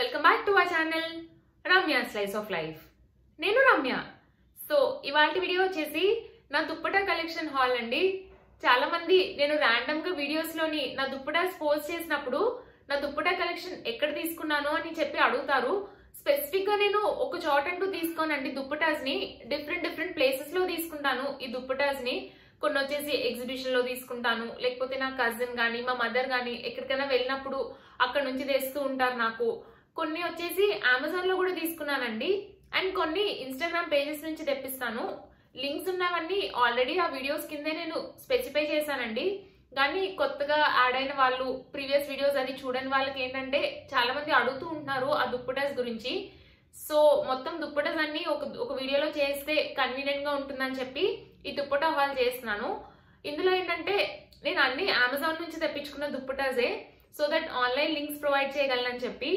welcome back to our channel Ramya slice of life నేను Ramya so ఇవాళ video వచ్చేసి నా దుప్పటా కలెక్షన్ హాల్ అండి చాలా మంది నేను ర్యాండమ్ గా వీడియోస్ లోని నా దుప్పటాస్ పోస్ట్ చేసినప్పుడు నా దుప్పటా కలెక్షన్ ఎక్కడ తీసుకున్నాను అని చెప్పి అడుగుతారు స్పెసిఫిక్ గా నేను ఒక చోట అంటూ తీసుకోనండి దుప్పటాస్ ని డిఫరెంట్ డిఫరెంట్ ప్లేసెస్ లో తీసుకుంటాను ఈ దుప్పటాస్ ని కొన్ని వచ్చేసి ఎగ్జిబిషన్ లో తీసుకుంటాను లేకపోతే నా కజిన్ గానీ మా మదర్ గానీ ఎక్కడికైనా వెళ్ళినప్పుడు అక్కడ నుంచి తెస్తూ ఉంటారు నాకు కొన్ని వచ్చేసి అమెజాన్ లో కూడా తీసుకున్నానండి అండ్ కొన్ని ఇన్స్టాగ్రామ్ పేజెస్ నుంచి తెప్పిస్తాను లింక్స్ ఉన్నవన్నీ ఆల్రెడీ ఆ వీడియోస్ కిందే నేను స్పెసిఫై చేశానండి కానీ కొత్తగా యాడ్ అయిన వాళ్ళు ప్రీవియస్ వీడియోస్ అది చూడని వాళ్ళకి ఏంటంటే చాలా మంది అడుగుతూ ఉంటున్నారు ఆ దుప్పటాస్ గురించి సో మొత్తం దుప్పటాస్ అన్ని ఒక ఒక వీడియోలో చేస్తే కన్వీనియంట్ గా ఉంటుందని చెప్పి ఈ దుప్పటా హాల్ చేస్తున్నాను ఇందులో ఏంటంటే నేను అన్ని అమెజాన్ నుంచి తెప్పించుకున్న దుప్పటాసే so that online links provide చేయగలనని చెప్పి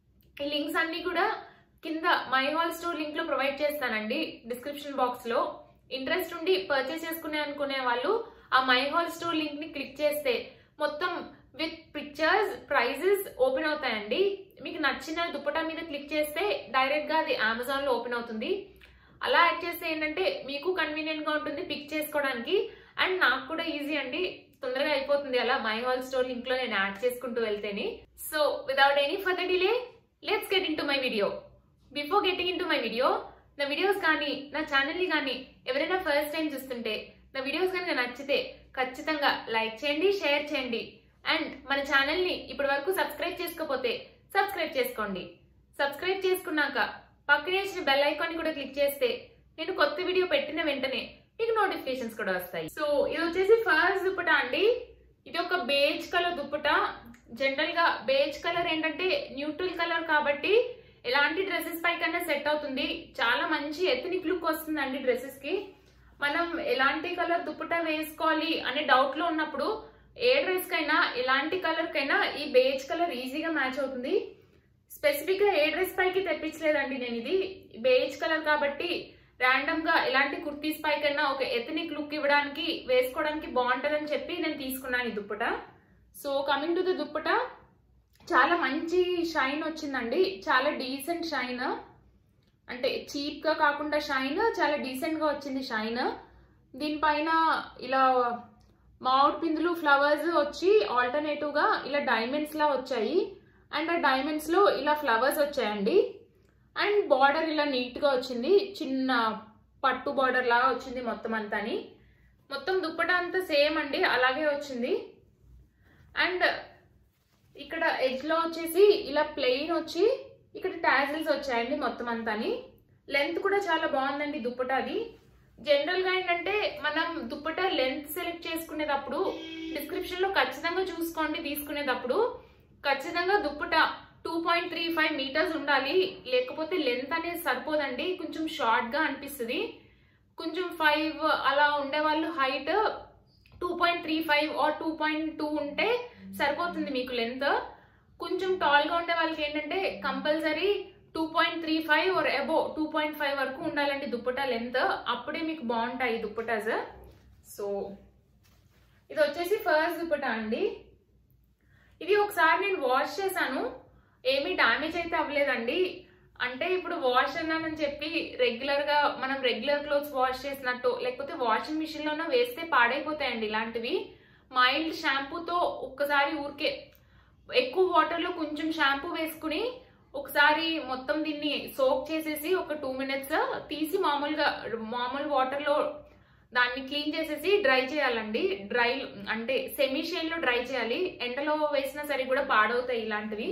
ఈ లింక్స్ అన్ని కూడా కింద మై హాల్ స్టోర్ లింక్ లో ప్రొవైడ్ చేస్తానండి డిస్క్రిప్షన్ బాక్స్ లో ఇంట్రెస్ట్ ఉండి పర్చేస్ చేసుకునే అనుకునే వాళ్ళు ఆ మై హాల్ స్టోర్ లింక్ ని క్లిక్ చేస్తే మొత్తం విత్ పిక్చర్స్ ప్రైజెస్ ఓపెన్ అవుతాయండి మీకు నచ్చిన దుప్పటా మీద క్లిక్ చేస్తే డైరెక్ట్ గా అది అమెజాన్ లో ఓపెన్ అవుతుంది అలా యాడ్ చేస్తే ఏంటంటే మీకు కన్వీనియంట్ గా ఉంటుంది పిక్ చేసుకోవడానికి అండ్ నాకు కూడా ఈజీ అండి తొందరగా అయిపోతుంది అలా మై హాల్ స్టోర్ లింక్ లో నేను యాడ్ చేసుకుంటూ వెళ్తేని so without any further delay let's get into my video before getting into my video నా వీడియోస్ కానీ నా ఛానల్ ని కానీ ఎవరైనా ఫస్ట్ టైం చూస్తుంటే నా వీడియోస్ కనుక నచ్చితే ఖచ్చితంగా లైక్ చేయండి షేర్ చేయండి అండ్ మన ఛానల్ ని ఇప్పటి వరకు సబ్స్క్రైబ్ చేసుకోకపోతే సబ్స్క్రైబ్ చేసుకోండి సబ్స్క్రైబ్ చేసుకున్నాక పక్కనే వచ్చిన బెల్ ఐకాన్ కూడా క్లిక్ చేస్తే నేను కొత్త వీడియో పెట్టిన వెంటనే మీకు నోటిఫికేషన్స్ కూడా వస్తాయి సో ఇది వచ్చేసి ఫస్ట్ దుప్పట అండి ఇది ఒక బేజ్ కలర్ దుప్పట జనరల్ గా బేజ్ కలర్ ఏంటంటే న్యూట్రల్ కలర్ కాబట్టి ఎలాంటి డ్రెస్సెస్ పై కన్నా సెట్ అవుతుంది చాలా మంచి ఎథనిక్ లుక్ వస్తుందండి డ్రెస్సెస్ కి మనం ఎలాంటి కలర్ దుప్పట వేసుకోవాలి అనే డౌట్ లో ఉన్నప్పుడు ఏ డ్రెస్ కైనా ఎలాంటి కలర్ కైనా ఈ బేజ్ కలర్ ఈజీగా మ్యాచ్ అవుతుంది స్పెసిఫిక్ గా ఏ డ్రెస్ పైకి తెప్పించలేదండి నేను ఇది బేజ్ కలర్ కాబట్టి ర్యాండమ్ గా ఎలాంటి కుర్తీస్ పైకైనా ఒక ఎథనిక్ లుక్ ఇవ్వడానికి వేసుకోవడానికి బాగుంటదని చెప్పి నేను తీసుకున్నాను ఈ dupatta so coming to the dupatta చాలా మంచి షైన్ వచ్చిందండి చాలా డీసెంట్ షైన్ అంటే చీప్ గా కాకుండా షైన్ చాలా డీసెంట్ గా వచ్చింది షైన్ దీనిపైన ఇలా మామిడి పిందులు ఫ్లవర్స్ వచ్చి ఆల్టర్నేటివ్ గా ఇలా డైమండ్స్ లా వచ్చాయి అండ్ ఆ డైమండ్స్ లో ఇలా ఫ్లవర్స్ వచ్చాయండి అండ్ బార్డర్ ఇలా నీట్ గా వచ్చింది చిన్న పట్టు బార్డర్ లాగా వచ్చింది మొత్తం అంతాని మొత్తం దుప్పట అంతా సేమ్ అండి అలాగే వచ్చింది అండ్ ఇక్కడ ఎడ్జ్ లో వచ్చేసి ఇలా ప్లెయిన్ వచ్చి ఇక్కడ టాజిల్స్ వచ్చాయండి మొత్తం అంతాని లెంత్ కూడా చాలా బాగుందండి దుప్పట అది జనరల్ గా ఏంటంటే మనం దుప్పట లెంత్ సెలెక్ట్ చేసుకునేటప్పుడు డిస్క్రిప్షన్ లో ఖచ్చితంగా చూసుకోండి తీసుకునేటప్పుడు ఖచ్చితంగా dupatta two point three five metres ఉండాలి లేకపోతే లెంత్ అనేది సరిపోదండి కొంచెం షార్ట్ గా అనిపిస్తుంది కొంచెం ఫైవ్ అలా ఉండే వాళ్ళు height two point three five or two point two ఉంటే సరిపోతుంది మీకు లెంత్ కొంచెం టాల్ గా ఉండే వాళ్ళకి ఏంటంటే compulsory two point three five or above two point five వరకు ఉండాలండి దుప్పటా లెంత్ అప్పుడే మీకు బాగుంటాయి దుప్పటాస్ సో ఇది వచ్చేసి ఫస్ట్ దుప్పటా అండి ఇది ఒకసారి నేను వాష్ చేశాను ఏమీ డ్యామేజ్ అయితే అవ్వలేదండి అంటే ఇప్పుడు వాష్ అన్నానని చెప్పి రెగ్యులర్ గా మనం రెగ్యులర్ క్లోత్స్ వాష్ చేసినట్టు లేకపోతే వాషింగ్ మిషన్ లోనే వేస్తే పాడైపోతాయండి ఇలాంటివి మైల్డ్ షాంపూతో ఒక్కసారి ఊరికే ఎక్కువ వాటర్ లో కొంచెం షాంపూ వేసుకుని ఒకసారి మొత్తం దీన్ని సోక్ చేసేసి ఒక టూ మినిట్స్ తీసి మామూలుగా మామూలు వాటర్ లో దాన్ని క్లీన్ చేసేసి డ్రై చేయాలండి డ్రై అంటే సెమీ షేల్ లో డ్రై చేయాలి ఎండలో వేసినా సరే కూడా పాడవుతాయి ఇలాంటివి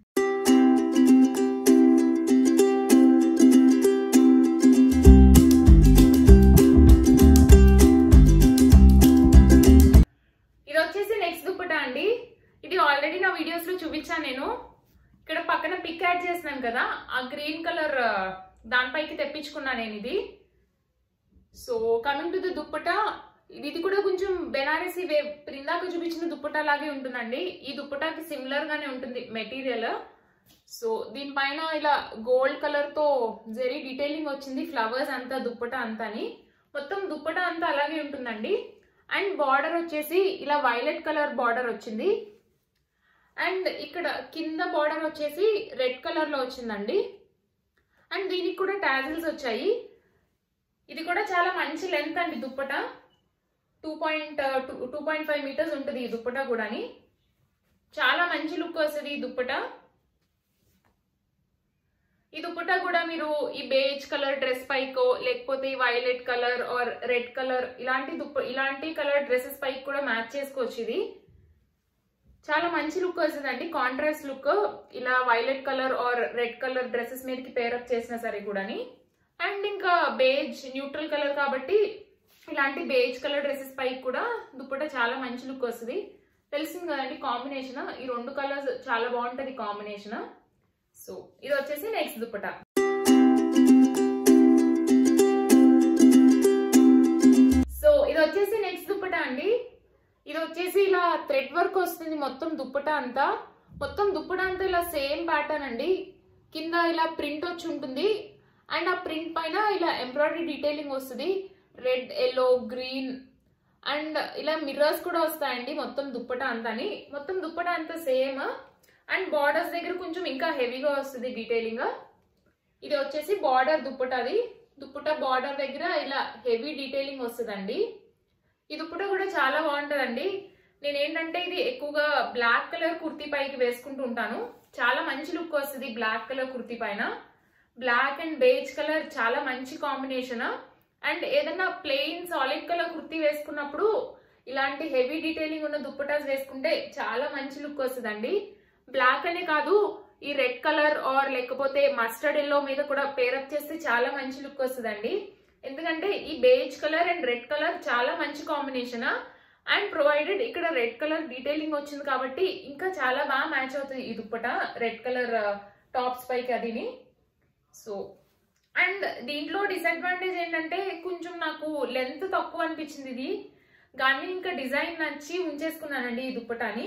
ఇది వచ్చేసి నెక్స్ట్ దుప్పటా అండి ఇది ఆల్రెడీ నా వీడియోస్ లో చూపించాను నేను ఇక్కడ పక్కన పిక్ యాడ్ చేసినాను కదా ఆ గ్రీన్ కలర్ దానిపైకి తెప్పించుకున్నా నేను ఇది so coming to the dupatta ఇది కూడా కొంచెం బెనారసీ వే ఇందాక చూపించిన దుప్పటా లాగే ఉంటుందండి ఈ దుప్పటాకి సిమిలర్ గానే ఉంటుంది మెటీరియల్ సో దీనిపైన ఇలా గోల్డ్ కలర్ తో జరీ డీటెయిలింగ్ వచ్చింది ఫ్లవర్స్ అంతా దుప్పట అంతాని మొత్తం దుప్పట అంతా అలాగే ఉంటుందండి అండ్ బార్డర్ వచ్చేసి ఇలా వైలెట్ కలర్ బార్డర్ వచ్చింది అండ్ ఇక్కడ కింద బార్డర్ వచ్చేసి రెడ్ కలర్ లో వచ్చిందండి అండ్ దీనికి కూడా టాజిల్స్ వచ్చాయి ఇది కూడా చాలా మంచి లెంత్ అండి dupatta two point two point five metres ఉంటుంది ఈ దుప్పట కూడాని చాలా మంచి లుక్ వస్తుంది ఈ దుప్పట ఈ దుప్పట కూడా మీరు ఈ బేజ్ కలర్ డ్రెస్ పైకో లేకపోతే ఈ violet colour or red colour ఇలాంటి దుప్ప ఇలాంటి కలర్ డ్రెస్సెస్ పైకి కూడా మ్యాచ్ చేసుకోవచ్చు ఇది చాలా మంచి లుక్ వస్తుందండి కాంట్రాస్ట్ లుక్ ఇలా violet colour or red colour dresses మీదకి పేరప్ చేసినా సరే కూడాని అండ్ ఇంకా బేజ్ న్యూట్రల్ కలర్ కాబట్టి ఇలాంటి బేజ్ కలర్ డ్రెస్సెస్ పైకి కూడా దుప్పట చాలా మంచి లుక్ వస్తుంది తెలిసింది కదండి కాంబినేషన్ ఈ రెండు కలర్స్ చాలా బాగుంటది కాంబినేషన్ సో ఇది వచ్చేసి నెక్స్ట్ దుప్పట సో ఇది వచ్చేసి నెక్స్ట్ దుప్పట అండి ఇది వచ్చేసి ఇలా థ్రెడ్ వర్క్ వస్తుంది మొత్తం దుప్పట అంతా మొత్తం దుప్పట అంతా ఇలా సేమ్ ప్యాటర్న్ అండి కింద ఇలా ప్రింట్ వచ్చి ఉంటుంది అండ్ ఆ ప్రింట్ పైన ఇలా ఎంబ్రాయిడరీ డీటెయిలింగ్ వస్తుంది రెడ్ ఎల్లో గ్రీన్ అండ్ ఇలా మిర్రర్స్ కూడా వస్తాయండి మొత్తం దుప్పట అంతాని మొత్తం దుప్పట అంతా సేమ్ అండ్ బార్డర్స్ దగ్గర కొంచెం ఇంకా హెవీగా వస్తుంది డీటెయిలింగ్ ఇది వచ్చేసి బార్డర్ దుప్పట అది దుప్పట బార్డర్ దగ్గర ఇలా హెవీ డీటెయిలింగ్ వస్తుందండి ఈ దుప్పట కూడా చాలా బాగుంటుందండి నేను ఏంటంటే ఇది ఎక్కువగా బ్లాక్ కలర్ కుర్తీ పైకి వేసుకుంటూ ఉంటాను చాలా మంచి లుక్ వస్తుంది బ్లాక్ కలర్ కుర్తీ పైన బ్లాక్ అండ్ బేజ్ కలర్ చాలా మంచి కాంబినేషన్ అండ్ ఏదైనా ప్లెయిన్ సాలిడ్ కలర్ కుర్తీ వేసుకున్నప్పుడు ఇలాంటి హెవీ డీటెయిలింగ్ ఉన్న దుప్పటాస్ వేసుకుంటే చాలా మంచి లుక్ వస్తుందండి బ్లాక్ అనే కాదు ఈ రెడ్ కలర్ ఆర్ లేకపోతే మస్టర్డ్ ఎల్లో మీద కూడా పేరప్ చేస్తే చాలా మంచి లుక్ వస్తుందండి ఎందుకంటే ఈ beige colour and red colour చాలా మంచి కాంబినేషన్ అండ్ ప్రొవైడెడ్ ఇక్కడ రెడ్ కలర్ డీటెయిలింగ్ వచ్చింది కాబట్టి ఇంకా చాలా బాగా మ్యాచ్ అవుతుంది ఈ దుప్పట రెడ్ కలర్ టాప్స్ పైకి అదిని సో అండ్ దీంట్లో డిసడ్వాంటేజ్ ఏంటంటే కొంచెం నాకు లెంత్ తక్కువ అనిపించింది ఇది కానీ ఇంకా డిజైన్ నచ్చి ఉంచేసుకున్నానండి ఈ దుప్పటాని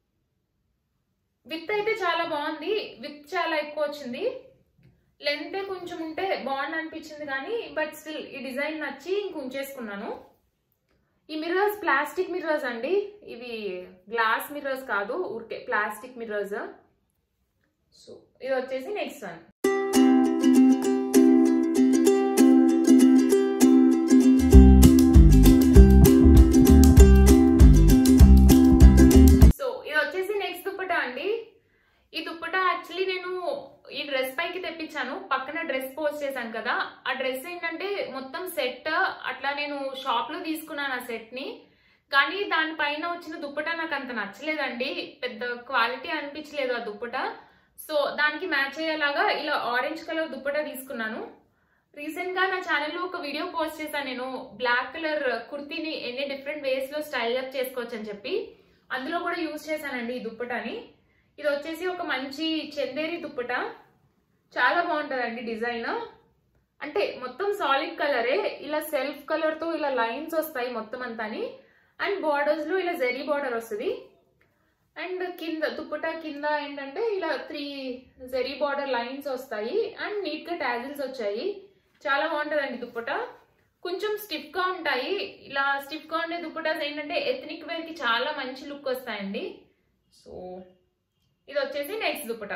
విత్ అయితే చాలా బాగుంది విత్ చాలా ఎక్కువ వచ్చింది లెంత్ కొంచెం ఉంటే బాగుంది అనిపించింది కానీ బట్ స్టిల్ ఈ డిజైన్ నచ్చి ఇంక ఉంచేసుకున్నాను ఈ మిర్రర్స్ ప్లాస్టిక్ మిర్రర్స్ అండి ఇవి గ్లాస్ మిర్రర్స్ కాదు ఊరికే ప్లాస్టిక్ మిర్రర్స్ సో ఇది వచ్చేసి నెక్స్ట్ వన్ సో ఇది వచ్చేసి నెక్స్ట్ దుప్పట అండి ఈ దుప్పట యాక్చువల్లీ నేను ఈ డ్రెస్ పైకి తెప్పించాను పక్కన డ్రెస్ పోస్ట్ చేశాను కదా ఆ డ్రెస్ ఏంటంటే మొత్తం సెట్ అట్లా నేను షాప్ లో తీసుకున్నాను ఆ సెట్ ని కానీ దానిపైన వచ్చిన దుప్పట నాకు అంత నచ్చలేదండి పెద్ద క్వాలిటీ అనిపించలేదు ఆ దుప్పట సో దానికి మ్యాచ్ అయ్యేలాగా ఇలా ఆరెంజ్ కలర్ దుప్పట తీసుకున్నాను రీసెంట్ గా నా ఛానల్లో ఒక వీడియో పోస్ట్ చేశాను నేను బ్లాక్ కలర్ కుర్తీని ఎన్ని డిఫరెంట్ వేస్ లో స్టైల్ అప్ చేసుకోవచ్చు అని చెప్పి అందులో కూడా యూజ్ చేశానండి ఈ దుప్పటని ఇది వచ్చేసి ఒక మంచి చందేరి దుప్పట చాలా బాగుంటుందండి డిజైన్ అంటే మొత్తం సాలిడ్ కలరే ఇలా సెల్ఫ్ కలర్ తో ఇలా లైన్స్ వస్తాయి మొత్తం అంతాని అండ్ బార్డర్స్ లో ఇలా జెరీ బార్డర్ వస్తుంది అండ్ కింద దుప్పట కింద ఏంటంటే ఇలా త్రీ జెరీ బార్డర్ లైన్స్ వస్తాయి అండ్ నీట్ గా టాజిల్స్ వచ్చాయి చాలా బాగుంటుందండి దుప్పట కొంచెం స్టిఫ్ గా ఉంటాయి ఇలా స్టిఫ్ గా ఉండే దుప్పటాస్ ఏంటంటే ఎథనిక్ వేర్ కి చాలా మంచి లుక్ వస్తాయండి సో ఇది వచ్చేసి నెక్స్ట్ దుప్పట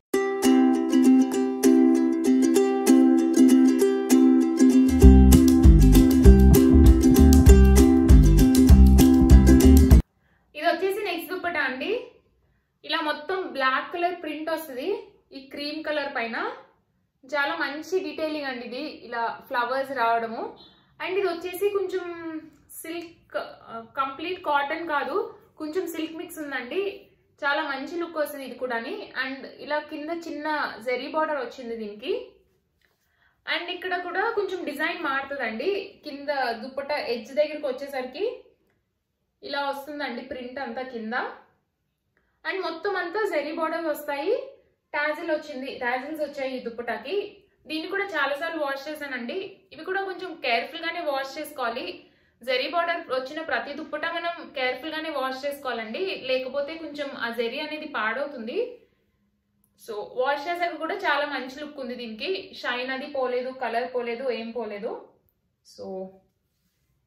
ఇది వచ్చేసి నెక్స్ట్ దుప్పట అండి ఇలా మొత్తం బ్లాక్ కలర్ ప్రింట్ వస్తుంది ఈ క్రీమ్ కలర్ పైన చాలా మంచి డీటెయిలింగ్ అండి ఇది ఇలా ఫ్లవర్స్ రావడము అండ్ ఇది వచ్చేసి కొంచెం సిల్క్ కంప్లీట్ కాటన్ కాదు కొంచెం సిల్క్ మిక్స్ ఉందండి చాలా మంచి లుక్ వస్తుంది ఇది కూడాని అండ్ ఇలా కింద చిన్న జెరీ బార్డర్ వచ్చింది దీనికి అండ్ ఇక్కడ కూడా కొంచెం డిజైన్ మారుతుందండి కింద దుప్పట ఎడ్జ్ దగ్గరికి వచ్చేసరికి ఇలా వస్తుందండి ప్రింట్ అంతా కింద అండ్ మొత్తం అంతా జెరీ బార్డర్స్ వస్తాయి టాజిల్ వచ్చింది టాజిల్స్ వచ్చాయి ఈ దుప్పటాకి దీన్ని కూడా చాలాసార్లు వాష్ చేశానండి ఇవి కూడా కొంచెం కేర్ఫుల్ గానే వాష్ చేసుకోవాలి జెరీ బార్డర్ వచ్చిన ప్రతి దుప్పట మనం కేర్ఫుల్ గానే వాష్ చేసుకోవాలండి లేకపోతే కొంచెం ఆ జెరీ అనేది పాడవుతుంది సో వాష్ చేసాక కూడా చాలా మంచి లుక్ ఉంది దీనికి షైన్ అది పోలేదు కలర్ పోలేదు ఏం పోలేదు సో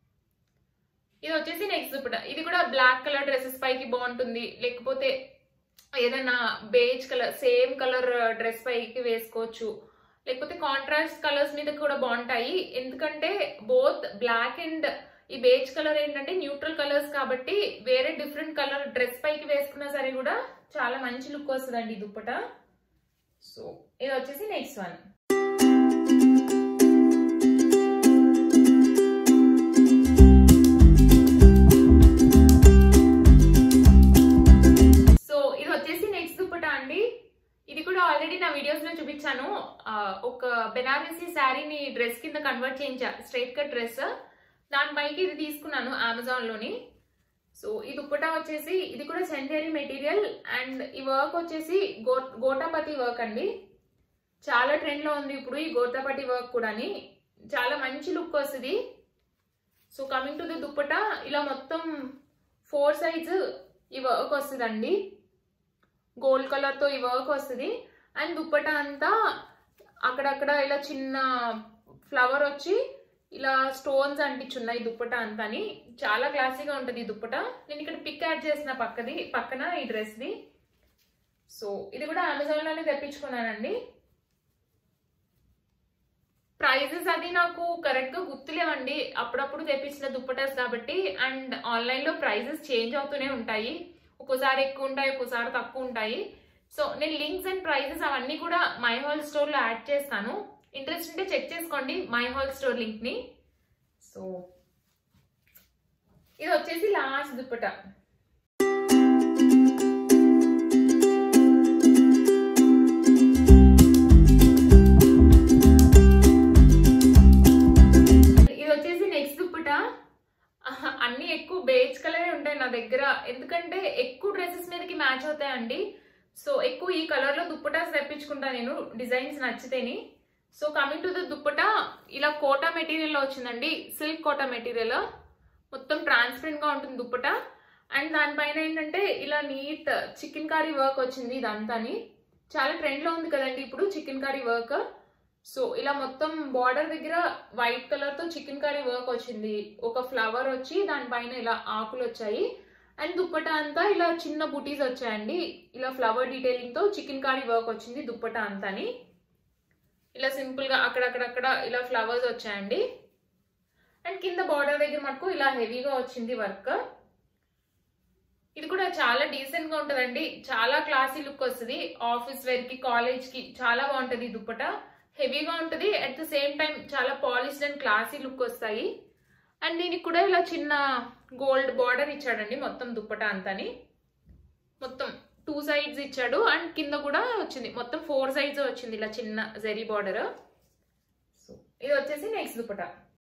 ఇది వచ్చేసి నెక్స్ట్ దుప్పట ఇది కూడా బ్లాక్ కలర్ డ్రెస్సెస్ పైకి బాగుంటుంది లేకపోతే ఏదైనా beige colour same colour dress పైకి వేసుకోవచ్చు లేకపోతే కాంట్రాస్ట్ కలర్స్ మీద కూడా బాగుంటాయి ఎందుకంటే బోత్ బ్లాక్ అండ్ ఈ బేజ్ కలర్ ఏంటంటే న్యూట్రల్ కలర్స్ కాబట్టి వేరే డిఫరెంట్ కలర్ డ్రెస్ పైకి వేసుకున్నా సరే కూడా చాలా మంచి లుక్ వస్తుందండి ఈ దుప్పట సో ఇది వచ్చేసి నెక్స్ట్ వన్ సో ఇది వచ్చేసి నెక్స్ట్ దుప్పట అండి ఇది కూడా ఆల్రెడీ నా వీడియోస్ లో చూపించాను ఆ, ఒక బెనారసీ శారీని డ్రెస్ కింద కన్వర్ట్ చేయించా స్ట్రైట్ కట్ డ్రెస్ దానిపైకి ఇది తీసుకున్నాను అమెజాన్ లోని సో ఈ దుప్పటా వచ్చేసి ఇది కూడా సెంటరీ మెటీరియల్ అండ్ ఈ వర్క్ వచ్చేసి గో గోటాపతి వర్క్ అండి చాలా ట్రెండ్ లో ఉంది ఇప్పుడు ఈ గోటాపతి వర్క్ కూడాని చాలా మంచి లుక్ వస్తుంది so coming to the dupatta ఇలా మొత్తం ఫోర్ సైజ్ ఈ వర్క్ వస్తుందండి గోల్డ్ కలర్ తో ఈ వర్క్ వస్తుంది అండ్ దుప్పటా అంతా అక్కడక్కడ ఇలా చిన్న ఫ్లవర్ వచ్చి ఇలా స్టోన్స్ అంటించున్నాయి దుప్పటా అంతాని చాలా క్లాసీగా ఉంటుంది ఈ దుప్పటా నేను ఇక్కడ పిక్ యాడ్ చేసిన పక్కది పక్కన ఈ డ్రెస్ ది సో ఇది కూడా అమెజాన్ లోనే తెప్పించుకున్నానండి ప్రైజెస్ అది నాకు కరెక్ట్ గా గుర్తులేవండి అప్పుడప్పుడు తెప్పించిన దుప్పటాస్ కాబట్టి అండ్ ఆన్లైన్ లో ప్రైజెస్ చేంజ్ అవుతూనే ఉంటాయి ఒక్కోసారి ఎక్కువ ఉంటాయి ఒక్కోసారి తక్కువ ఉంటాయి సో నేను లింక్స్ అండ్ ప్రైజెస్ అవన్నీ కూడా మై హాల్ స్టోర్ లో యాడ్ చేస్తాను ఇంట్రెస్ట్ ఉంటే చెక్ చేసుకోండి మై హాల్ స్టోర్ లింక్ ని సో ఇది వచ్చేసి లాస్ట్ దుప్పట ఇది వచ్చేసి నెక్స్ట్ దుప్పట ఆహా, అన్ని ఎక్కువ బేజ్ కలర్ ఉంటాయి నా దగ్గర ఎందుకంటే ఎక్కువ డ్రెస్సెస్ మీదకి మ్యాచ్ అవుతాయండి సో ఎక్కువ ఈ కలర్ లో దుప్పటాస్ తెప్పించుకుంటా నేను డిజైన్స్ నచ్చితేని so coming to the dupatta ఇలా కోటా మెటీరియల్ లో వచ్చిందండి సిల్క్ కోటా మెటీరియల్ మొత్తం ట్రాన్స్పరెంట్ గా ఉంటుంది దుప్పట అండ్ దానిపైన ఏంటంటే ఇలా నీట్ చికెన్ కర్రీ వర్క్ వచ్చింది ఇదంతాని చాలా ట్రెండ్ లో ఉంది కదండి ఇప్పుడు చికెన్ కర్రీ వర్క్ సో ఇలా మొత్తం బార్డర్ దగ్గర వైట్ కలర్ తో చికెన్ కర్రీ వర్క్ వచ్చింది ఒక ఫ్లవర్ వచ్చి దానిపైన ఇలా ఆకులు వచ్చాయి అండ్ దుప్పట అంతా ఇలా చిన్న బుటీస్ వచ్చాయండి ఇలా ఫ్లవర్ డీటెయిలింగ్ తో చికెన్ కర్రీ వర్క్ వచ్చింది దుప్పట అంతాని ఇలా సింపుల్ గా అక్కడక్కడక్కడ ఇలా ఫ్లవర్స్ వచ్చాయండి అండ్ కింద బార్డర్ దగ్గర మటుకు ఇలా హెవీగా వచ్చింది వర్క్ ఇది కూడా చాలా డీసెంట్ గా ఉంటదండి చాలా క్లాసీ లుక్ వస్తుంది ఆఫీస్ వేర్ కి కాలేజ్ కి చాలా బాగుంటది ఈ దుప్పట హెవీగా ఉంటది అట్ ద సేమ్ టైం చాలా పాలిష్డ్ అండ్ క్లాసీ లుక్ వస్తాయి అండ్ దీనికి కూడా ఇలా చిన్న గోల్డ్ బార్డర్ ఇచ్చాడండి మొత్తం దుప్పట అంతాని మొత్తం టూ సైడ్స్ ఇచ్చాడు అండ్ కింద కూడా వచ్చింది మొత్తం ఫోర్ సైడ్స్ వచ్చింది ఇలా చిన్న జరీ బార్డర్ సో ఇది వచ్చేసి నెక్స్ట్ దుప్పట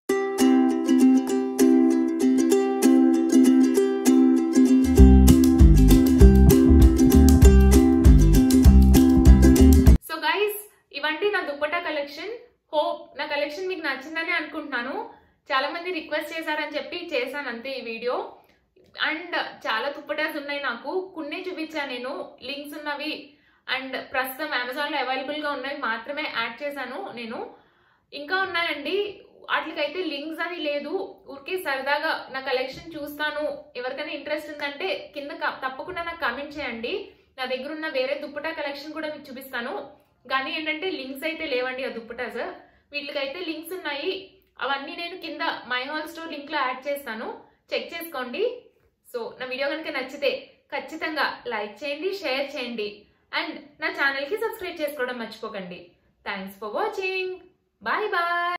సో గైస్ ఇవంటి నా దుప్పటా కలెక్షన్ హోప్ నా కలెక్షన్ మీకు నచ్చిందని అనుకుంటున్నాను చాలా మంది రిక్వెస్ట్ చేశారని చెప్పి చేశాను అంతే ఈ వీడియో అండ్ చాలా దుప్పటాస్ ఉన్నాయి నాకు కొన్ని చూపించాను నేను లింక్స్ ఉన్నవి అండ్ ప్రస్తుతం అమెజాన్ లో అవైలబుల్ గా ఉన్నవి మాత్రమే యాడ్ చేశాను నేను ఇంకా ఉన్నాయండి వాటికైతే లింక్స్ అని లేదు ఊరికే సరదాగా నా కలెక్షన్ చూస్తాను ఎవరికైనా ఇంట్రెస్ట్ ఉందంటే కింద క- తప్పకుండా నాకు కమెంట్ చేయండి నా దగ్గర ఉన్న వేరే దుప్పటా కలెక్షన్ కూడా మీకు చూపిస్తాను కానీ ఏంటంటే లింక్స్ అయితే లేవండి ఆ దుప్పటాస్ వీటికైతే లింక్స్ ఉన్నాయి అవన్నీ నేను కింద మై హాల్ స్టోర్ లింక్ లో యాడ్ చేస్తాను చెక్ చేసుకోండి సో నా వీడియో కనుక నచ్చితే ఖచ్చితంగా లైక్ చేయండి షేర్ చేయండి అండ్ నా ఛానల్ కి సబ్స్క్రైబ్ చేసుకోవడం మర్చిపోకండి thanks for watching bye bye